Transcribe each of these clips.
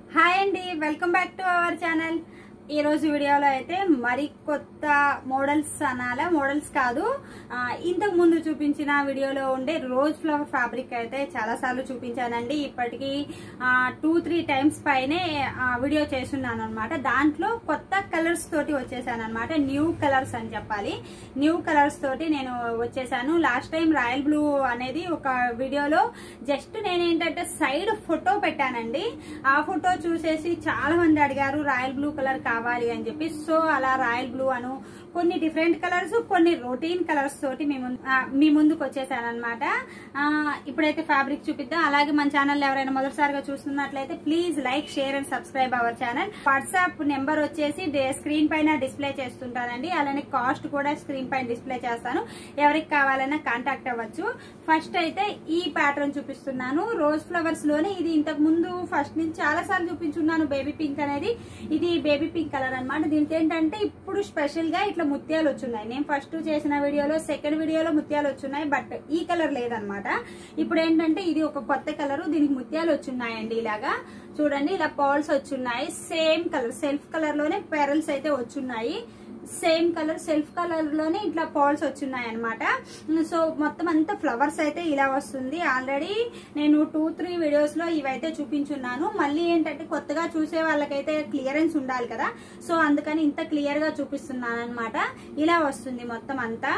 hi అండి welcome back to our channel ఈ రోజు వీడియోలో అయితే మరి కొత్త మోడల్స్ అనాల మోడల్స్ కాదు ఆ, ఇంతకు ముందు చూపించిన వీడియోలో ఉండే రోజ్ ఫ్లవర్ ఫ్యాబ్రిక్ అయితే చాలా సార్లు చూపించానండి ఇప్పటికి టూ త్రీ టైమ్స్ పైనే ఆ, వీడియో చేస్తున్నాను అనమాట దాంట్లో కొత్త కలర్స్ తోటి వచ్చేసాను అనమాట న్యూ కలర్స్ అని చెప్పాలి న్యూ కలర్స్ తోటి నేను వచ్చేసాను లాస్ట్ టైం రాయల్ బ్లూ అనేది ఒక వీడియోలో జస్ట్ నేనేంటంటే సైడ్ ఫోటో పెట్టానండి ఆ ఫోటో చూసేసి చాలా మంది అడిగారు రాయల్ బ్లూ కలర్ కావాలి అని చెప్పి సో అలా రాయల్ బ్లూ అను కొన్ని డిఫరెంట్ కలర్స్ కొన్ని రొటీన్ కలర్స్ తోటి మీ ముందు ఆ, మీ ముందుకు వచ్చేసాను అనమాట ఇప్పుడైతే ఫ్యాబ్రిక్ చూపిద్దాం అలాగే మన ఛానల్ ఎవరైనా మొదటిసారిగా చూస్తున్నట్లయితే please like share and subscribe our channel WhatsApp number వచ్చేసి స్క్రీన్ పైన డిస్ప్లే చేస్తుంటానండి అలానే కాస్ట్ కూడా స్క్రీన్ పైన డిస్ప్లే చేస్తాను ఎవరికి కావాలన్నా కాంటాక్ట్ అవ్వచ్చు ఫస్ట్ అయితే ఈ ప్యాటర్న్ చూపిస్తున్నాను రోజ్ ఫ్లవర్స్ లోనే ఇది ఇంతకు ముందు ఫస్ట్ నుంచి చాలా సార్లు చూపించున్నాను బేబీ పింక్ అనేది ఇది బేబీ పింక్ కలర్ అన్నమాట దీనికి ఏంటంటే ఇప్పుడు స్పెషల్ గా ఇట్లా ముత్యాలు వచ్చున్నాయి నేను ఫస్ట్ చేసిన వీడియోలో సెకండ్ వీడియోలో ముత్యాలు వచ్చున్నాయి బట్ ఈ కలర్ లేదనమాట ఇప్పుడు ఏంటంటే ఇది ఒక కొత్త కలర్ దీనికి ముత్యాలు వచ్చున్నాయండి ఇలాగా చూడండి ఇలా పాల్స్ వచ్చున్నాయి సేమ్ కలర్ సెల్ఫ్ కలర్ లోనే పెరల్స్ అయితే వచ్చున్నాయి సేమ్ కలర్ సెల్ఫ్ కలర్ లోనే ఇట్లా పాల్స్ వచ్చున్నాయి అనమాట సో మొత్తం అంతా ఫ్లవర్స్ అయితే ఇలా వస్తుంది ఆల్రెడీ నేను టూ త్రీ వీడియోస్ లో ఇవైతే చూపించున్నాను మళ్ళీ ఏంటంటే కొత్తగా చూసే వాళ్ళకైతే క్లియరెన్స్ ఉండాలి కదా సో అందుకని ఇంత క్లియర్ గా చూపిస్తున్నాను అనమాట ఇలా వస్తుంది మొత్తం అంతా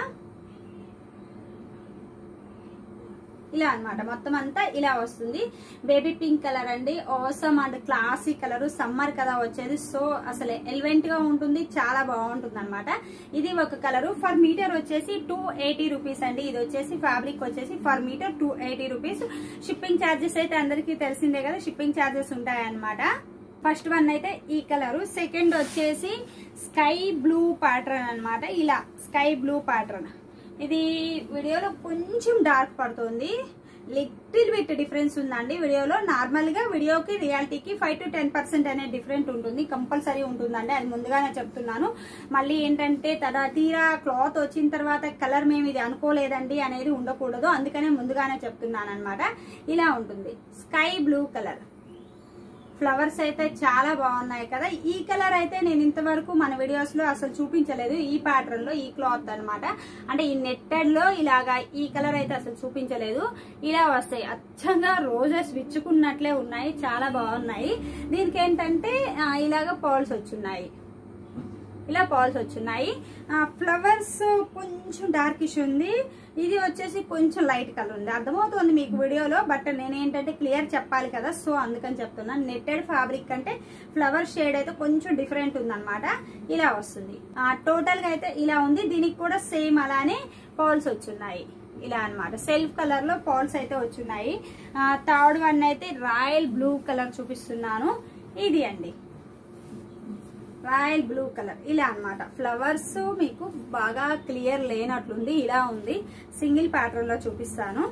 ఇలా అన్నమాట మొత్తం అంతా ఇలా వస్తుంది బేబీ పింక్ కలర్ అండి అవసరం అండ్ క్లాసీ కలర్ సమ్మర్ కదా వచ్చేది సో అసలు ఎలివెంట్ గా ఉంటుంది చాలా బాగుంటుంది అనమాట ఇది ఒక కలర్ ఫర్ మీటర్ వచ్చేసి టూ ఎయిటీ రూపీస్ అండి ఇది వచ్చేసి ఫ్యాబ్రిక్ వచ్చేసి for metre two eighty rupees shipping charges అయితే అందరికీ తెలిసిందే కదా షిప్పింగ్ ఛార్జెస్ ఉంటాయన్నమాట ఫస్ట్ వన్ అయితే ఈ కలర్ సెకండ్ వచ్చేసి స్కై బ్లూ ప్యాటర్న్ అన్నమాట ఇలా స్కై బ్లూ ప్యాటర్న్ ఇది వీడియోలో కొంచెం డార్క్ పడుతుంది లిటిల్ బిట్ డిఫరెన్స్ ఉందండి వీడియోలో నార్మల్ గా వీడియోకి రియాలిటీకి ఫైవ్ టు టెన్ పర్సెంట్ అనేది డిఫరెంట్ ఉంటుంది కంపల్సరీ ఉంటుందండి అది ముందుగానే చెప్తున్నాను మళ్ళీ ఏంటంటే తద తీరా క్లాత్ వచ్చిన తర్వాత కలర్ మేము ఇది అనుకోలేదండి అనేది ఉండకూడదు అందుకనే ముందుగానే చెప్తున్నాను అనమాట ఇలా ఉంటుంది స్కై బ్లూ కలర్ ఫ్లవర్స్ అయితే చాలా బాగున్నాయి కదా ఈ కలర్ అయితే నేను ఇంతవరకు మన వీడియోస్ లో అసలు చూపించలేదు ఈ ప్యాటర్న్ లో ఈ క్లాత్ అన్నమాట అంటే ఈ నెట్టెడ్ లో ఇలాగా ఈ కలర్ అయితే అసలు చూపించలేదు ఇలా వస్తాయి అచ్చంగా రోజెస్ విచ్చుకున్నట్లే ఉన్నాయి చాలా బాగున్నాయి దీనికి ఏంటంటే ఆ, ఇలాగ పాల్స్ వచ్చున్నాయి ఇలా పాల్స్ వచ్చున్నాయి ఫ్లవర్స్ కొంచెం డార్కిష్ ఉంది ఇది వచ్చేసి కొంచెం లైట్ కలర్ ఉంది అర్థమవుతుంది మీకు వీడియోలో బట్ నేను ఏంటంటే క్లియర్ చెప్పాలి కదా సో అందుకని చెప్తున్నాను నెట్టెడ్ ఫ్యాబ్రిక్ అంటే ఫ్లవర్ షేడ్ అయితే కొంచెం డిఫరెంట్ ఉందన్నమాట ఇలా వస్తుంది టోటల్ గా అయితే ఇలా ఉంది దీనికి కూడా సేమ్ అలానే పాల్స్ వచ్చున్నాయి ఇలా అన్నమాట సెల్ఫ్ కలర్ లో పాల్స్ అయితే వచ్చున్నాయి థర్డ్ వన్ అయితే రాయల్ బ్లూ కలర్ చూపిస్తున్నాను ఇది అండి రాయల్ బ్లూ కలర్ ఇలా అన్నమాట ఫ్లవర్స్ మీకు బాగా క్లియర్ లేనట్లుంది ఇలా ఉంది సింగిల్ ప్యాటర్న్ లో చూపిస్తాను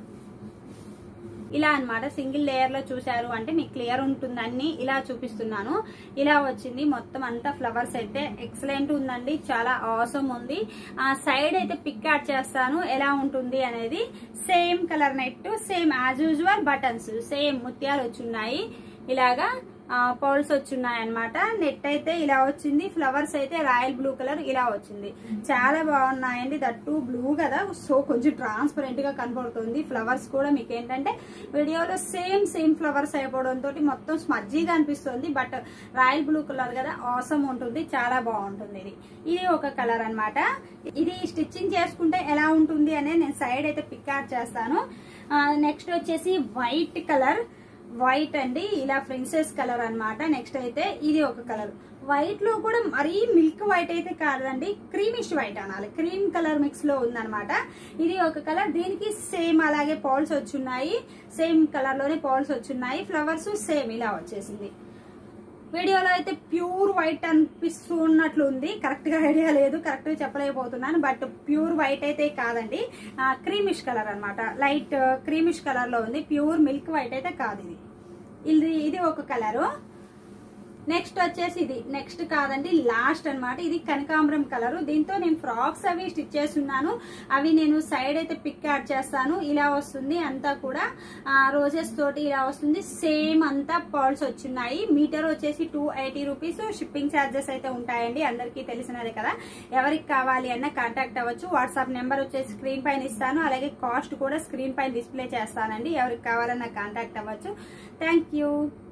ఇలా అన్నమాట సింగిల్ లేయర్ లో చూసారు అంటే మీకు క్లియర్ ఉంటుందని ఇలా చూపిస్తున్నాను ఇలా వచ్చింది మొత్తం అంతా ఫ్లవర్స్ అయితే ఎక్సలెంట్ ఉందండి చాలా అవసరం ఉంది ఆ సైడ్ అయితే పిక్ యాడ్ చేస్తాను ఎలా ఉంటుంది అనేది same colour net same as usual buttons same ముత్యాలు వచ్చున్నాయి ఇలాగా పౌల్స్ వచ్చున్నాయి అనమాట నెట్ అయితే ఇలా వచ్చింది ఫ్లవర్స్ అయితే రాయల్ బ్లూ కలర్ ఇలా వచ్చింది చాలా బాగున్నాయండి దట్టు బ్లూ కదా సో కొంచెం ట్రాన్స్పరెంట్ గా కనపడుతుంది ఫ్లవర్స్ కూడా మీకు ఏంటంటే వీడియోలో సేమ్ సేమ్ ఫ్లవర్స్ అయిపోవడంతో మొత్తం స్మజ్జీగా అనిపిస్తుంది బట్ రాయల్ బ్లూ కలర్ కదా అవసరం ఉంటుంది చాలా బాగుంటుంది ఇది ఇది ఒక కలర్ అన్నమాట ఇది స్టిచ్చింగ్ చేసుకుంటే ఎలా ఉంటుంది అనేది నేను సైడ్ అయితే పిక్ యాడ్ చేస్తాను నెక్స్ట్ వచ్చేసి వైట్ కలర్ వైట్ అండి ఇలా ప్రిన్సెస్ కలర్ అన్నమాట నెక్స్ట్ అయితే ఇది ఒక కలర్ వైట్ లో కూడా మరీ మిల్క్ వైట్ అయితే కాదండి క్రీమిష్ వైట్ అనాలి క్రీమ్ కలర్ మిక్స్ లో ఉందన్నమాట ఇది ఒక కలర్ దీనికి సేమ్ అలాగే పాల్స్ వచ్చున్నాయి సేమ్ కలర్ లోనే పాల్స్ వచ్చున్నాయి ఫ్లవర్స్ సేమ్ ఇలా వచ్చేసింది వీడియోలో అయితే ప్యూర్ వైట్ అనిపిస్తున్నట్లు ఉంది కరెక్ట్ గా ఐడియా లేదు కరెక్ట్ గా చెప్పలేకపోతున్నాను బట్ ప్యూర్ వైట్ అయితే కాదండి క్రీమిష్ కలర్ అన్నమాట లైట్ క్రీమిష్ కలర్ లో ఉంది ప్యూర్ మిల్క్ వైట్ అయితే కాదు ఇది ఇది ఇది ఒక కలరు నెక్స్ట్ వచ్చేసి ఇది నెక్స్ట్ కాదండి లాస్ట్ అన్నమాట ఇది కనకాంబరం కలర్ దీంతో నేను ఫ్రాక్స్ అవి స్టిచ్ చేస్తున్నాను అవి నేను సైడ్ అయితే పిక్ యాడ్ చేస్తాను ఇలా వస్తుంది అంతా కూడా రోజెస్ తోటి ఇలా వస్తుంది సేమ్ అంతా పర్ల్స్ వచ్చిన్నాయి మీటర్ వచ్చేసి two eighty rupees shipping charges అయితే ఉంటాయండి అందరికీ తెలిసినదే కదా ఎవరికి కావాలి అన్న కాంటాక్ట్ అవ్వచ్చు వాట్సాప్ నెంబర్ వచ్చేసి స్క్రీన్ పైన ఇస్తాను అలాగే కాస్ట్ కూడా స్క్రీన్ పైన డిస్ప్లే చేస్తానండి ఎవరికి కావాలన్నా కాంటాక్ట్ అవ్వచ్చు థ్యాంక్ యూ